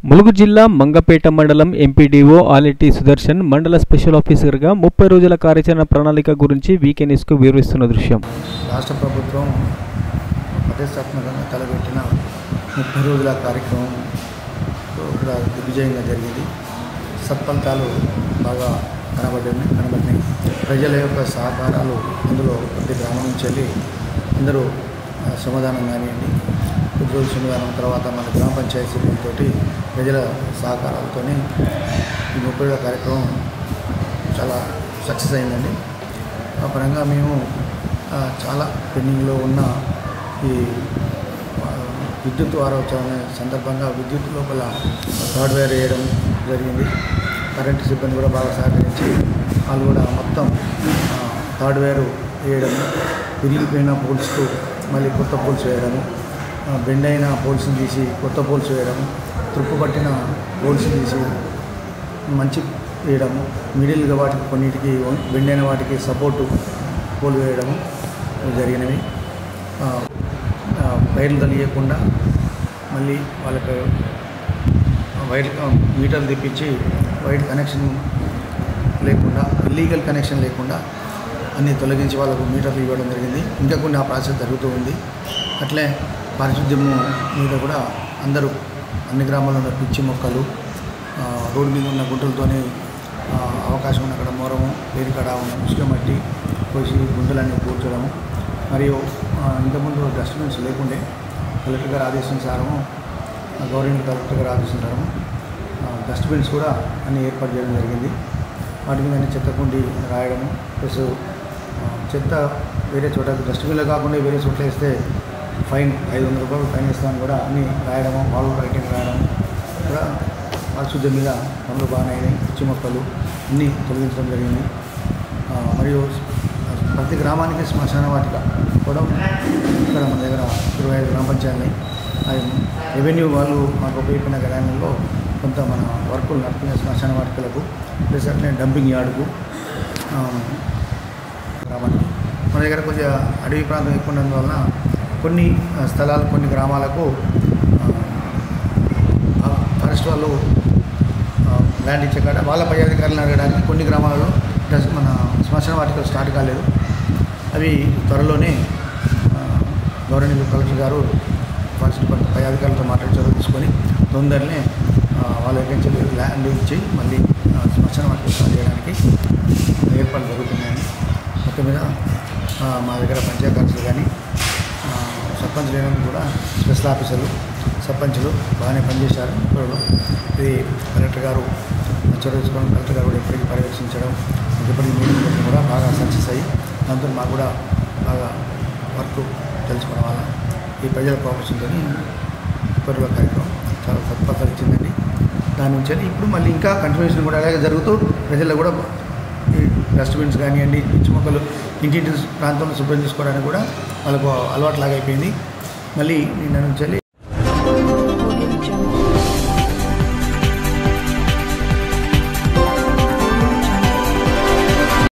ములుగు జిల్లా మంగపేట మండలం ఎంపీడీఓ ఆలిటి సుదర్శన్ మండల స్పెషల్ ఆఫీసర్గా ముప్పై రోజుల కార్యాచరణ ప్రణాళిక గురించి వీకెన్యూస్కు వివరిస్తున్న దృశ్యం రాష్ట్ర ప్రభుత్వం ప్రతిష్టాత్మకంగా తలపెట్టిన ముప్పై రోజుల కార్యక్రమం కూడా దిగ్విజయంగా జరిగింది సత్ఫలితాలు బాగా కనబడ్డాయి కనబడినాయి ప్రజల యొక్క సహకారాలు అందులో ప్రతి గ్రామం నుంచి వెళ్ళి అందరూ ఆ, శ్రమదానం కానివ్వండి కొద్ది రోజులు శ్రమదానం తర్వాత మన గ్రామ పంచాయతీ సిబ్బందితోటి ప్రజల సహకారాలతో ఈ ముప్పై రోజుల కార్యక్రమం చాలా సక్సెస్ అయిందండి ఆ పరంగా మేము ఆ, చాలా పెండింగ్లో ఉన్న ఈ ఆ, విద్యుత్ వారోత్సవం సందర్భంగా విద్యుత్ లోపల థర్డ్ వైర్ వేయడం జరిగింది కరెంటు సిబ్బంది కూడా బాగా సహకరించి వాళ్ళు కూడా మొత్తం ఆ, థర్డ్ వైర్ వేయడం విరిగిపోయిన పోల్స్కు మళ్ళీ కొత్త పోల్స్ వేయడము ఆ, బెండ్ అయిన పోల్స్ని తీసి కొత్త పోల్స్ వేయడము తుప్పు పట్టిన పోల్స్ తీసి మంచి వేయడము మిడిల్గా వాటికి కొన్నిటికి బెండైన వాటికి సపోర్టు పోలు వేయడము జరిగినవి ఆ, ఆ, వైర్లు తెలియకుండా మళ్ళీ వాళ్ళకి వైర్ మీటర్లు తెప్పించి వైర్ కనెక్షన్ లేకుండా ఇల్లీగల్ కనెక్షన్ లేకుండా అన్నీ తొలగించి వాళ్ళకు మీటర్లు ఇవ్వడం జరిగింది ఇంకా కొన్ని ఆ ప్రాసెస్ జరుగుతూ ఉంది అట్లే పారిశుద్ధ్యము మీద కూడా అందరూ అన్ని గ్రామాల్లో ఉన్న పిచ్చి మొక్కలు ఆ, రోడ్డు మీద ఉన్న గుంటలతోనే ఆ, అవకాశం ఉన్న అక్కడ మోరము వేదికడ ఉన్న ఇసుక మట్టి పోసి గుంటలన్నీ కూర్చోవడము మరియు ఆ, ఇంతకుముందు డస్ట్బిన్స్ లేకుండే కలెక్టర్ గారు ఆదేశించారము గవర్నమెంట్ కలెక్టర్ గారు ఆదేశించారము డస్ట్బిన్స్ కూడా అన్ని ఏర్పాటు చేయడం జరిగింది వాటి మీద అన్ని చెత్త కుండి రాయడము ప్లస్ ఆ, చెత్త వేరే చోట డస్ట్బిన్లో కాకుండా వేరే చోట్ల వేస్తే ఫైన్ ఐదు వందల రూపాయలు ఫైన్ ఇస్తామని కూడా అన్ని రాయడము వాళ్ళు రైటింగ్ రాయడము కూడా పారిశుద్ధ్యం మీద పనులు బాగానే అయినాయి పిచ్చి మొక్కలు అన్నీ తొలగించడం జరిగింది ఆ, మరియు ప్రతి గ్రామానికి శ్మశాన వాటిక కూడా ఇక్కడ మన దగ్గర ఇరవై ఐదు గ్రామ పంచాయతీ రెవెన్యూ వాళ్ళు మాకు ఉపయోగపడిన గ్రామంలో కొంత మన వర్కులు నడిపిన శ్మశాన వాటికలకు ప్లస్ అట్లనే డంపింగ్ యార్డుకు ఆ, గ్రామానికి మన దగ్గర కొంచెం అడవి ప్రాంతం ఎక్కువ ఉన్నందువలన కొన్ని ఆ, స్థలాలు కొన్ని గ్రామాలకు ఆ, ఫారెస్ట్ వాళ్ళు ఆ, ల్యాండ్ ఇచ్చే కాడ వాళ్ళ పై అధికారులను అడగడానికి కొన్ని గ్రామాలలో డస్- మన శ్మశాన వాటికలు స్టార్ట్ కాలేదు అవి త్వరలోనే ఆ, గవర్నమెంట్ కలెక్టర్ గారు ఫారెస్ట్ డిపార్ట్మెంట్ పై అధికారులతో మాట్లాడి చదువు తీసుకొని తొందరనే ఆ, వాళ్ళ దగ్గర నుంచి ల్యాండ్ ఇచ్చి మళ్ళీ ఆ, శ్మశాన వాటికలు స్టార్ట్ చేయడానికి ఏర్పాట్లు జరుగుతున్నాయని మొత్తం మీద ఆ, మా దగ్గర పంచాయత్ కౌన్సిల్ కానీ ఆ, సర్పంచ్ లేనప్పుడు కూడా స్పెషల్ ఆఫీసర్లు సర్పంచులు బాగానే పనిచేశారు ఇప్పుడు ఇది కలెక్టర్ గారు చొరవ తీసుకోవడం కలెక్టర్ గారు కూడా ఎప్పటికీ పర్యవేక్షించడం ఎప్పటికీ మీటింగ్ కూడా బాగా సక్సెస్ అయ్యి దాంతో మాకు కూడా బాగా వర్క్ తెలుసుకోవడం వల్ల ఈ ప్రజల కోఆపరేషన్తో త్వరలో కార్యక్రమం చాలా సత్ఫలితాలు ఇచ్చిందండి దాని నుంచి వెళ్ళి ఇప్పుడు మళ్ళీ ఇంకా కంటిన్యూషన్ కూడా అలాగే జరుగుతూ ప్రజల్లో కూడా ఈ డస్ట్బిన్స్ కానివ్వండి పిచ్చి మొక్కలు ఇంటింటి ప్రాంతంలో శుభ్రం చేసుకోవడానికి కూడా వాళ్ళకు అలవాట్లాగా అయిపోయింది మళ్ళీ నిన్న నుంచి వెళ్ళి